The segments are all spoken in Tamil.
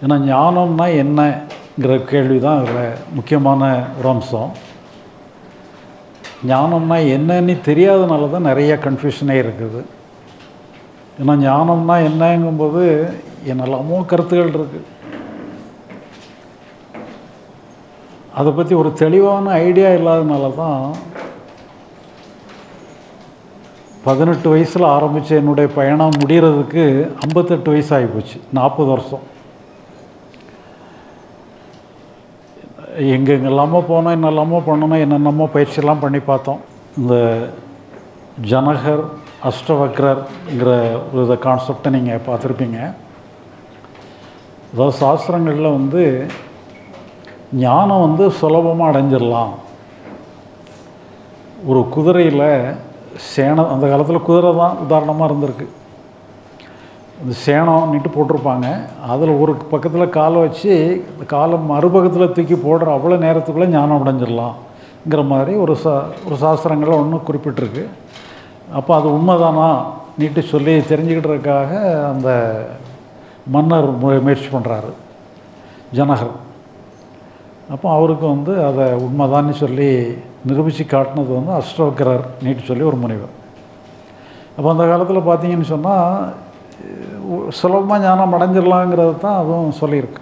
ஏன்னா ஞானம்னா என்னங்கிற கேள்வி தான் அதில் முக்கியமான ஒரு அம்சம் ஞானம்னா என்னன்னு தெரியாதனால தான் நிறைய கன்ஃபியூஷனே இருக்குது ஏன்னா ஞானம்னா என்னங்கும்போது என்னெல்லாமோ கருத்துகள் இருக்குது அதை பற்றி ஒரு தெளிவான ஐடியா இல்லாதனால தான் பதினெட்டு வயசில் ஆரம்பித்த என்னுடைய பயணம் முடிகிறதுக்கு ஐம்பத்தெட்டு வயசு ஆகிப்போச்சு நாற்பது வருஷம் எங்கெங்கெல்லாமோ போனோம் என்னெல்லாமோ பண்ணணும் என்னென்னமோ பயிற்சியெல்லாம் பண்ணி பார்த்தோம் இந்த ஜனகர் அஷ்டவக்ரர்ங்கிற ஒரு இதை கான்செப்டை நீங்கள் பார்த்துருப்பீங்க அதாவது சாஸ்திரங்களில் வந்து ஞானம் வந்து சுலபமாக அடைஞ்சிடலாம் ஒரு குதிரையில் சேனம் அந்த காலத்தில் குதிரை தான் உதாரணமாக இருந்திருக்கு இந்த சேனம்னுட்டு போட்டிருப்பாங்க அதில் ஒரு பக்கத்தில் காலை வச்சு இந்த காலை மறுபக்கத்தில் தூக்கி போடுற அவ்வளோ நேரத்துக்குள்ளே ஞானம் அடைஞ்சிடலாம்ங்கிற மாதிரி ஒரு சா ஒரு சாஸ்திரங்களில் ஒன்று குறிப்பிட்டிருக்கு அப்போ அது உண்மைதானா நீட்டு சொல்லி தெரிஞ்சுக்கிட்டதுக்காக அந்த மன்னர் மு- முயற்சி பண்ணுறாரு ஜனகர் அப்போ அவருக்கு வந்து அதை உண்மைதான்னு சொல்லி நிரூபித்து காட்டினது வந்து அஷ்டவக்கரர் நீட்டு சொல்லி ஒரு முனிவர் அப்போ அந்த காலத்தில் பார்த்தீங்கன்னு சொன்னால் சுலபமாக ஞானம் அடைஞ்சிடலாங்கிறது தான் அதுவும் சொல்லியிருக்கு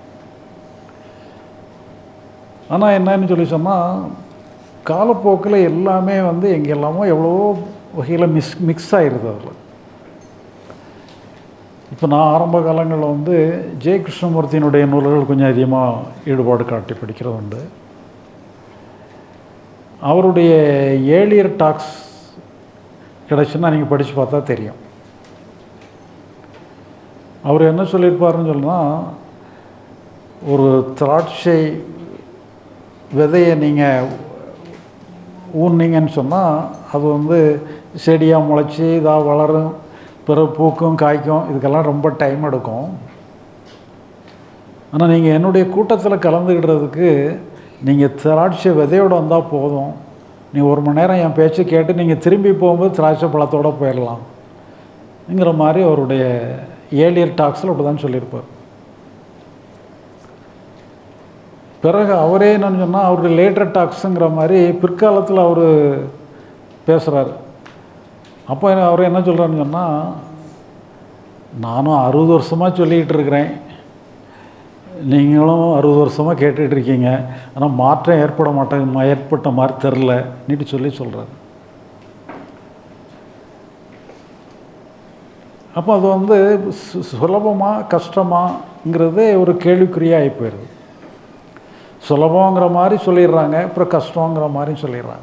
ஆனால் என்னன்னு சொல்லி சொன்னால் காலப்போக்கில் எல்லாமே வந்து எங்கெல்லாமோ எவ்வளவோ வகையில் மிஸ் மிக்ஸ் ஆயிடுது அதில் இப்போ நான் ஆரம்ப காலங்களில் வந்து ஜெய கிருஷ்ணமூர்த்தியினுடைய நூல்கள் கொஞ்சம் அதிகமாக ஈடுபாடு காட்டி படிக்கிறது உண்டு அவருடைய ஏழியர் டாக்ஸ் கிடச்சுன்னா நீங்கள் படித்து பார்த்தா தெரியும் அவர் என்ன சொல்லியிருப்பாருன்னு சொன்னால் ஒரு திராட்சை விதையை நீங்கள் ஊன்னீங்கன்னு சொன்னால் அது வந்து செடியாக முளைச்சி இதாக வளரும் பிறகு பூக்கும் காய்க்கும் இதுக்கெல்லாம் ரொம்ப டைம் எடுக்கும் ஆனால் நீங்கள் என்னுடைய கூட்டத்தில் கலந்துக்கிடுறதுக்கு நீங்கள் திராட்சை விதையோடு வந்தால் போதும் நீ ஒரு மணி நேரம் என் பேச்சை கேட்டு நீங்கள் திரும்பி போகும்போது திராட்சை பழத்தோடு போயிடலாம்ங்கிற மாதிரி அவருடைய ஏலியர் டாக்ஸில் அப்படி தான் சொல்லியிருப்பார் பிறகு அவரே என்னன்னு சொன்னால் அவருடைய லேட்டர் டாக்ஸுங்கிற மாதிரி பிற்காலத்தில் அவர் பேசுகிறாரு அப்போ என்ன- அவர் என்ன சொல்கிறாருன்னு சொன்னால் நானும் அறுபது வருஷமாக சொல்லிக்கிட்டு இருக்கிறேன் நீங்களும் அறுபது வருஷமாக கேட்டுட்டு இருக்கீங்க ஆனால் மாற்றம் ஏற்பட மாட்டேன் ஏற்பட்ட மாதிரி தெரில நீட்டு சொல்லி சொல்கிறாரு அப்போ அது வந்து சு- சுலபமா கஷ்டமாங்கிறதே ஒரு கேள்விக்குறியாக போயிடுது சுலபங்கிற மாதிரி சொல்லிடுறாங்க அப்புறம் கஷ்டங்கிற மாதிரியும் சொல்லிடுறாங்க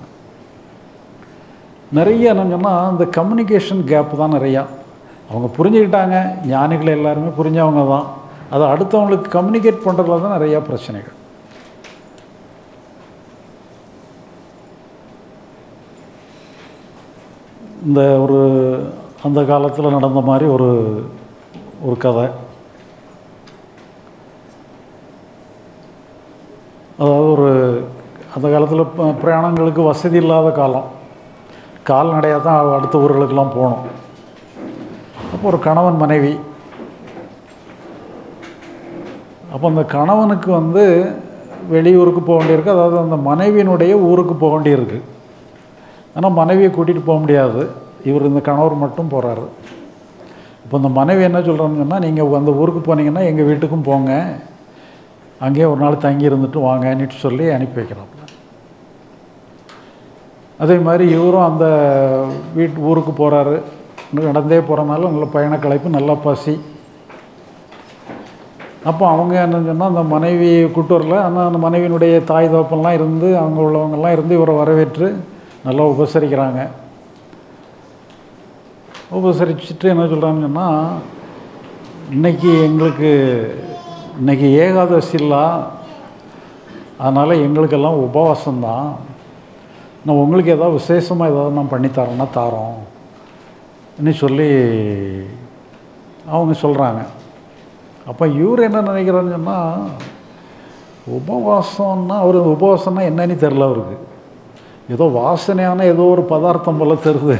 நிறைய என்னன்னு சொன்னால் இந்த கம்யூனிகேஷன் கேப் தான் நிறையா அவங்க புரிஞ்சுக்கிட்டாங்க ஞானிகள் எல்லாருமே புரிஞ்சவங்க தான் அதை அடுத்தவங்களுக்கு கம்யூனிகேட் பண்ணுறதுல தான் நிறையா பிரச்சனைகள் இந்த ஒரு அந்த காலத்தில் நடந்த மாதிரி ஒரு ஒரு கதை அதாவது ஒரு அந்த காலத்தில் ப- பிரயாணங்களுக்கு வசதி இல்லாத காலம் கால்நடையாக தான் அடுத்த ஊர்களுக்கெல்லாம் போகணும் அப்போ ஒரு கணவன் மனைவி அப்போ அந்த கணவனுக்கு வந்து வெளியூருக்கு போக வேண்டியிருக்கு அதாவது அந்த மனைவியினுடைய ஊருக்கு போக வேண்டியிருக்கு ஆனால் மனைவியை கூட்டிகிட்டு போக முடியாது இவர் இந்த கணவர் மட்டும் போகிறாரு இப்போ இந்த மனைவி என்ன சொல்கிறான்னு சொன்னால் நீங்கள் அந்த ஊருக்கு போனீங்கன்னா எங்கள் வீட்டுக்கும் போங்க அங்கேயே ஒரு நாள் தங்கி இருந்துட்டு வாங்கன்னுட்டு சொல்லி அனுப்பி வைக்கிறாப்புல அதே மாதிரி இவரும் அந்த வீட்டு ஊருக்கு போகிறாரு நடந்தே போகிறனால நல்ல பயண களைப்பு நல்லா பசி அப்போ அவங்க என்ன சொன்னால் அந்த மனைவி கூட்டு வரல ஆனால் அந்த மனைவியினுடைய தாய் தோப்பெல்லாம் இருந்து அவங்க உள்ளவங்கெல்லாம் இருந்து இவரை வரவேற்று நல்லா உபசரிக்கிறாங்க உபசரிச்சுட்டு என்ன சொல்கிறாங்கன்னு சொன்னால் இன்னைக்கு எங்களுக்கு இன்னைக்கு ஏகாதசி இல்ல அதனால் எங்களுக்கெல்லாம் உபவாசம்தான் நான் உங்களுக்கு ஏதாவது விசேஷமாக ஏதாவது நான் பண்ணித்தரேன்னா தாரோம் ன்னு சொல்லி அவங்க சொல்கிறாங்க அப்போ இவர் என்ன நினைக்கிறாருன்னு சொன்னால் உபவாசம்னா அவர் உபவாசம்னா என்னன்னு தெரில அவருக்கு ஏதோ வாசனையான ஏதோ ஒரு பதார்த்தம் போல தெரியுது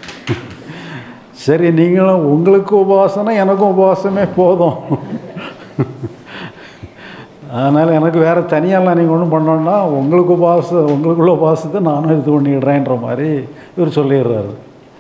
சரி நீங்களும் உங்களுக்கு உபவாசம்னா எனக்கும் உபவாசமே போதும் அதனால் எனக்கு வேறு தனியாலாம் நீங்கள் ஒன்றும் பண்ணோன்னா உங்களுக்கு உபாச உங்களுக்குள்ள உபாசத்தை நானும் இது பண்ணிடுறேன்ற மாதிரி இவர் சொல்லிடுறாரு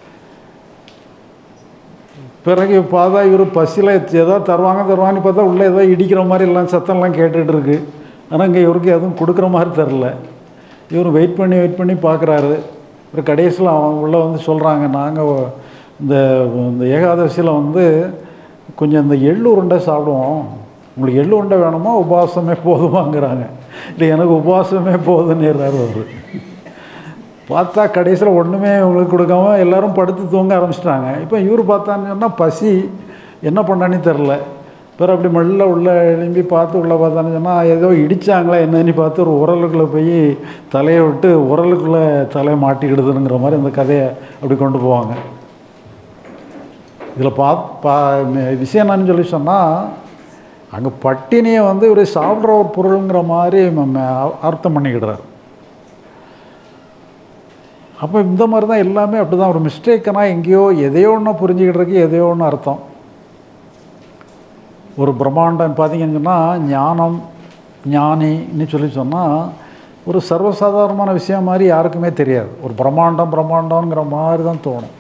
பிறகு பார்த்தா இவர் பசியில் ஏதோ தருவாங்க தருவாங்கன்னு பார்த்தா உள்ளே ஏதோ இடிக்கிற மாதிரி எல்லாம் சத்தம்லாம் கேட்டுட்டு இருக்கு ஆனால் இங்கே இவருக்கு எதுவும் கொடுக்குற மாதிரி தெரில இவர் வெயிட் பண்ணி வெயிட் பண்ணி பார்க்குறாரு அப்புறம் கடைசியில் அவங்க உள்ள வந்து சொல்கிறாங்க நாங்கள் இந்த இந்த ஏகாதசியில் வந்து கொஞ்சம் இந்த எள்ளு உருண்டை சாப்பிடுவோம் உங்களுக்கு எள்ளு உருண்டை வேணுமா உபவாசமே போதுமாங்கிறாங்க இல்லை எனக்கு உபவாசமே போதுன்னுறாரு அவர் பார்த்தா கடைசியில் ஒன்றுமே உங்களுக்கு கொடுக்காம எல்லாரும் படுத்து தூங்க ஆரம்பிச்சிட்டாங்க இப்போ இவர் பார்த்தான்னு சொன்னால் பசி என்ன பண்ணான்னு தெரில பிறகு அப்படி மெல்ல உள்ளே எழும்பி பார்த்து உள்ளே பார்த்தான்னு சொன்னால் ஏதோ இடித்தாங்களா என்னன்னு பார்த்து ஒரு உரலுக்குள்ளே போய் தலையை விட்டு உரலுக்குள்ளே தலையை மாட்டிக்கிடுதுங்கிற மாதிரி அந்த கதையை அப்படி கொண்டு போவாங்க இதில் பா பா விஷயம் என்னன்னு சொல்லி சொன்னால் அங்கே பட்டினியை வந்து இவர் சாப்பிட்ற ஒரு பொருளுங்கிற மாதிரி ம- ம- அர்த்தம் பண்ணிக்கிடுறாரு அப்போ இந்த மாதிரி தான் எல்லாமே அப்படி தான் ஒரு மிஸ்டேக்குனா எங்கேயோ எதையோ ஒன்று புரிஞ்சுக்கிட்டுருக்கு எதையோ ஒன்று அர்த்தம் ஒரு பிரம்மாண்டம் பார்த்தீங்கன்னு சொன்னால் ஞானம் ஞானின்னு சொல்லி சொன்னால் ஒரு சர்வசாதாரணமான விஷயம் மாதிரி யாருக்குமே தெரியாது ஒரு பிரம்மாண்டம் பிரம்மாண்டங்கிற மாதிரி தான் தோணும்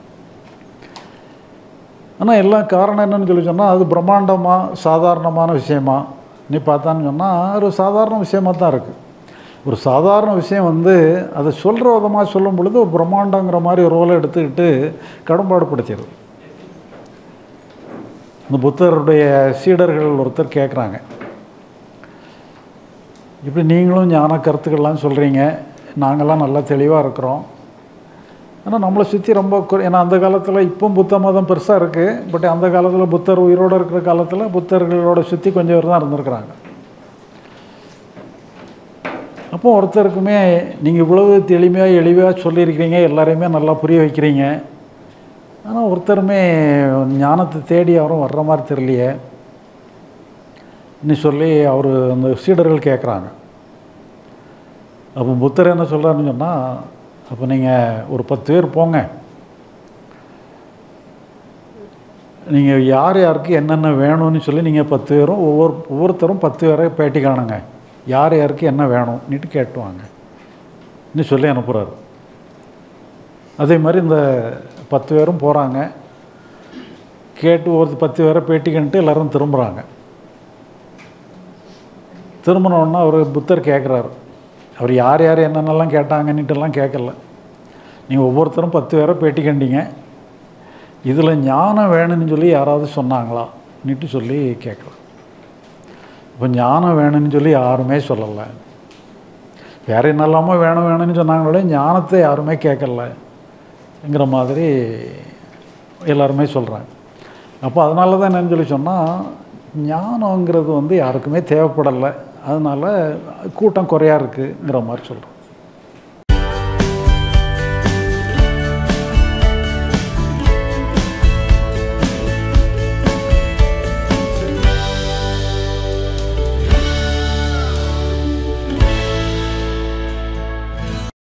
ஆனால் எல்லாம் காரணம் என்னன்னு சொல்லி சொன்னால் அது பிரம்மாண்டமாக சாதாரணமான விஷயமா நீ பார்த்தான்னு சொன்னால் ஒரு சாதாரண விஷயமா தான் இருக்குது ஒரு சாதாரண விஷயம் வந்து அதை சொல்கிற விதமாக சொல்லும் பொழுது ஒரு பிரம்மாண்டங்கிற மாதிரி ஒரு ரோலை எடுத்துக்கிட்டு கடம்பாடுபடுத்திடுது இந்த புத்தருடைய சீடர்கள் ஒருத்தர் கேட்குறாங்க இப்படி நீங்களும் ஞான கருத்துக்கள்லாம் சொல்கிறீங்க நாங்கள்லாம் நல்லா தெளிவாக இருக்கிறோம் ஆனால் நம்மளை சுற்றி ரொம்ப குறை ஏன்னா அந்த காலத்தில் இப்போ புத்த மதம் பெருசாக இருக்குது பட் அந்த காலத்தில் புத்தர் உயிரோடு இருக்கிற காலத்தில் புத்தர்களோட சுற்றி கொஞ்சம் பேர் தான் இருந்திருக்கிறாங்க அப்போ ஒருத்தருக்குமே நீங்கள் இவ்வளவு தெளிமையாக எளிமையாக சொல்லியிருக்கிறீங்க எல்லாரையுமே நல்லா புரிய வைக்கிறீங்க ஆனால் ஒருத்தருமே ஞானத்தை தேடி யாரும் வர்ற மாதிரி தெரியலையே இன்னும் சொல்லி அவர் அந்த சீடர்கள் கேட்குறாங்க அப்போ புத்தர் என்ன சொல்கிறாருன்னு சொன்னால் அப்போ நீங்கள் ஒரு பத்து பேர் போங்க நீங்கள் யார் யாருக்கு என்னென்ன வேணும்னு சொல்லி நீங்கள் பத்து பேரும் ஒவ்வொரு ஒவ்வொருத்தரும் பத்து பேரை பேட்டி காணுங்க யார் யாருக்கு என்ன வேணும்னுட்டு கேட்டுவாங்க இன்னும் சொல்லி அனுப்புகிறாரு அதே மாதிரி இந்த பத்து பேரும் போகிறாங்க கேட்டு ஒரு பத்து பேரை பேட்டிக்கின்ட்டு எல்லாரும் திரும்புகிறாங்க திரும்பினோடனே அவர் புத்தர் கேட்குறாரு அவர் யார் யார் என்னென்னலாம் கேட்டாங்கன்னுட்டுலாம் கேட்கல நீங்கள் ஒவ்வொருத்தரும் பத்து பேரை பேட்டி கண்டீங்க இதில் ஞானம் வேணும்னு சொல்லி யாராவது சொன்னாங்களான்னுட்டு சொல்லி கேட்கலாம் இப்போ ஞானம் வேணும்னு சொல்லி யாருமே சொல்லலை வேற என்னெல்லாமோ வேணும் வேணும்னு சொன்னாங்களே ஞானத்தை யாருமே கேட்கலங்கிற மாதிரி எல்லாருமே சொல்கிறாங்க அப்போ அதனால தான் என்னன்னு சொல்லி சொன்னால் ஞானங்கிறது வந்து யாருக்குமே தேவைப்படலை அதனால் கூட்டம் குறையா இருக்குங்கிற மாதிரி சொல்கிறோம்